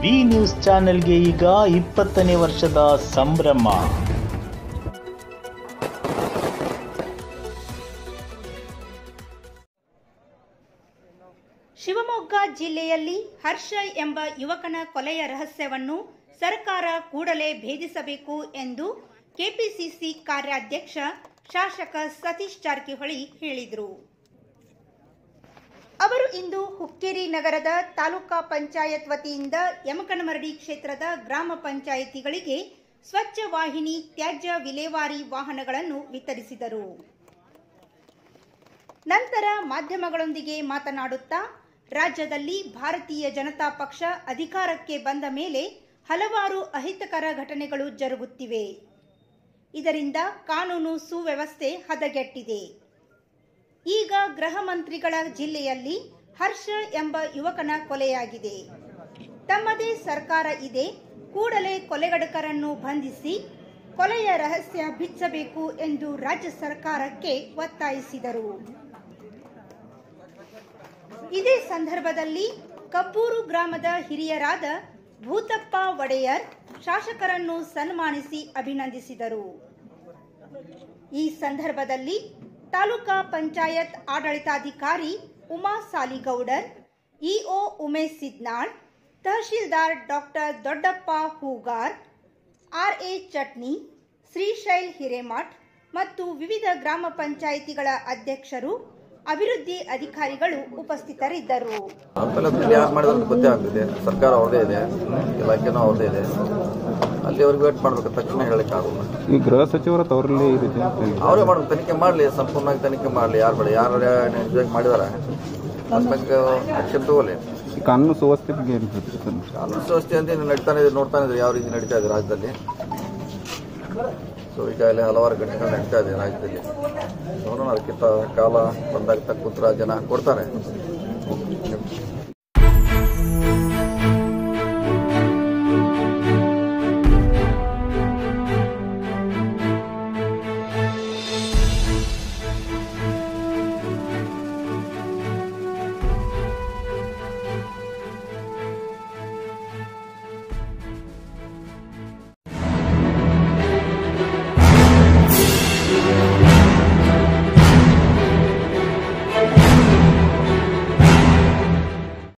B news ಚಾನೆಲ್ಗೆ ಈಗ ಇಪ್ಪತ್ತನೇ ವರ್ಷದ ಸಂಭ್ರಮ ಶಿವಮೊಗ್ಗ ಜಿಲ್ಲೆಯಲ್ಲಿ ಹರ್ಷ ಎಂಬ ಯುವಕನ ಕೊಲೆಯ ರಹಸ್ಯವನ್ನು ಸರ್ಕಾರ ಕೂಡಲೇ ಭೇದಿಸಬೇಕು ಎಂದು ಕೆಪಿಸಿಸಿ ಕಾರ್ಯಾಧ್ಯಕ್ಷ ಶಾಸಕ ಸತೀಶ್ ಜಾರಕಿಹೊಳಿ ಹೇಳಿದರು ಅವರು ಇಂದು ಹುಕ್ಕೇರಿ ನಗರದ ತಾಲೂಕಾ ಪಂಚಾಯತ್ ವತಿಯಿಂದ ಯಮಕನಮರಡಿ ಕ್ಷೇತ್ರದ ಗ್ರಾಮ ಪಂಚಾಯಿತಿಗಳಿಗೆ ಸ್ವಚ್ಛ ವಾಹಿನಿ ತ್ಯಾಜ್ಯ ವಿಲೇವಾರಿ ವಾಹನಗಳನ್ನು ವಿತರಿಸಿದರು ನಂತರ ಮಾಧ್ಯಮಗಳೊಂದಿಗೆ ಮಾತನಾಡುತ್ತಾ ರಾಜ್ಯದಲ್ಲಿ ಭಾರತೀಯ ಜನತಾ ಪಕ್ಷ ಅಧಿಕಾರಕ್ಕೆ ಬಂದ ಮೇಲೆ ಹಲವಾರು ಅಹಿತಕರ ಘಟನೆಗಳು ಜರುಗುತ್ತಿವೆ ಇದರಿಂದ ಕಾನೂನು ಸುವ್ಯವಸ್ಥೆ ಹದಗೆಟ್ಟಿದೆ ಈಗ ಗೃಹ ಮಂತ್ರಿಗಳ ಜಿಲ್ಲೆಯಲ್ಲಿ ಹರ್ಷ ಎಂಬ ಯುವಕನ ಕೊಲೆಯಾಗಿದೆ ತಮ್ಮದೇ ಸರ್ಕಾರ ಇದೆ ಕೂಡಲೇ ಕೊಲೆಗಡಕರನ್ನು ಬಂಧಿಸಿ ಕೊಲೆಯ ರಹಸ್ಯ ಬಿಚ್ಚಬೇಕು ಎಂದು ರಾಜ್ಯ ಸರ್ಕಾರಕ್ಕೆ ಒತ್ತಾಯಿಸಿದರು ಇದೇ ಸಂದರ್ಭದಲ್ಲಿ ಕಬ್ಬೂರು ಗ್ರಾಮದ ಹಿರಿಯರಾದ ಭೂತಪ್ಪ ಒಡೆಯರ್ ಶಾಸಕರನ್ನು ಸನ್ಮಾನಿಸಿ ಅಭಿನಂದಿಸಿದರು ಈ ಸಂದರ್ಭದಲ್ಲಿ ತಾಲೂಕಾ ಪಂಚಾಯತ್ ಆಡಳಿತಾಧಿಕಾರಿ ಉಮಾ ಸಾಲಿಗೌಡರ್ ಇಒ ಉಮೇಶ್ ಸಿದ್ನಾಳ್ ತಹಶೀಲ್ದಾರ್ ಡಾಕ್ಟರ್ ದೊಡ್ಡಪ್ಪ ಹೂಗಾರ್ ಆರ್ಎ ಚಟ್ನಿ ಶ್ರೀಶೈಲ್ ಹಿರೇಮಠ್ ಮತ್ತು ವಿವಿಧ ಗ್ರಾಮ ಪಂಚಾಯಿತಿಗಳ ಅಧ್ಯಕ್ಷರು ಅಭಿವೃದ್ಧಿ ಅಧಿಕಾರಿಗಳು ಉಪಸ್ಥಿತರಿದ್ದರು ಅಪರಾಧದಲ್ಲಿ ಯಾರು ಮಾಡಿದ್ರು ಅಂತ ಗೊತ್ತೇ ಆಗ್ತಿದೆ ಸರ್ಕಾರ ಅವ್ರದೇ ಇದೆ ಇಲಾಖೆನೂ ಅವ್ರದೇ ಇದೆ ಅಲ್ಲಿವರೆಗೂ ವೇಟ್ ಮಾಡ್ಬೇಕು ತಕ್ಷಣ ಹೇಳಕ್ಕೆ ಆಗೋಲ್ಲ ಈ ಗೃಹ ಸಚಿವರ ತವರಲ್ಲಿ ಈ ರೀತಿ ಅವರೇ ಮಾಡ್ಬೇಕು ತನಿಖೆ ಮಾಡಲಿ ಸಂಪೂರ್ಣವಾಗಿ ತನಿಖೆ ಮಾಡಲಿ ಯಾರು ಬೇಡ ಯಾರು ನಿಜವಾಗಿ ಮಾಡಿದಾರೆ ಅದ್ರ ಬಗ್ಗೆ ಆಕ್ಷನ್ ತಗೋಲಿ ಈ ಕಾನೂನು ಸುವ್ಯವಸ್ಥೆ ಬಗ್ಗೆ ಏನು ಹೇಳ್ತೀರಿ ಸರ್ ಕಾನೂನು ಸುವ್ಯವಸ್ಥೆ ಅಂತ ಇನ್ನು ನಡೀತಾನೆ ಇದೆ ನೋಡ್ತಾನೆ ಇದ್ರೆ ಯಾವ ರೀತಿ ನಡೀತಾ ಇದೆ ರಾಜ್ಯದಲ್ಲಿ ಸೊ ಈಗಾಗಲೇ ಹಲವಾರು ಘಟನೆಗಳು ನಡೀತಾ ಇದೆ ರಾಜ್ಯದಲ್ಲಿ ನೋಡೋಣ ಅದಕ್ಕಿಂತ ಕಾಲ ಬಂದಾಗ ತಕ್ಕ ಉತ್ತರ ಜನ ಕೊಡ್ತಾರೆ